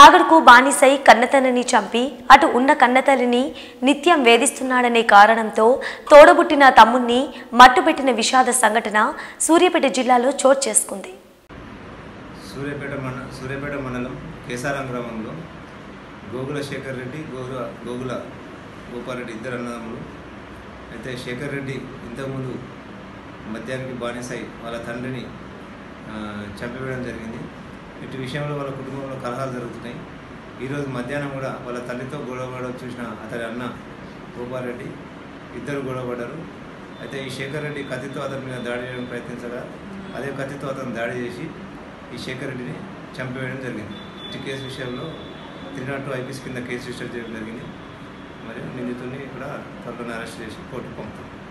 తాగడుకు బానిసై కన్నతల్లిని చంపి అటు ఉన్న కన్నతల్లిని నిత్యం వేధిస్తున్నాడనే కారణంతో తోడబుట్టిన తమ్ముణ్ణి మట్టుబెట్టిన విషాద సంఘటన సూర్యాపేట జిల్లాలో చోటు చేసుకుంది సూర్యాపేట మండ సూర్యాపేట మండలం కేసారం గ్రామంలో గోగుల శేఖర్ రెడ్డి గోగుల గోగుల గోపారెడ్డి ఇద్దరు అన్నదమ్ములు అయితే శేఖర్ రెడ్డి ఇంతకుముందు మద్యానికి బానిసై వాళ్ళ తండ్రిని ఆ, చంపివేయడం జరిగింది ఇటు విషయంలో వాళ్ళ కుటుంబంలో కలహాలు జరుగుతున్నాయి ఈరోజు మధ్యాహ్నం కూడా వాళ్ళ తల్లితో గొడవపడడం చూసిన అతని అన్న గోపారెడ్డి ఇద్దరు గొడవపడ్డారు అయితే ఈ శేఖర్ రెడ్డి కత్తితో అతని మీద దాడి చేయడానికి ప్రయత్నించగా అదే కత్తితో అతను దాడి చేసి ఈ శేఖర్ రెడ్డిని చంపివేయడం జరిగింది ఈ కేసు విషయంలో త్రీ నాట్ టూ ఐపీసీ కింద కేసు రిజిస్టర్ చేయడం జరిగింది మరియు నిందితుడిని కూడా త్వరలోనే అరెస్ట్ చేసి కోర్టుకు పంపుతాం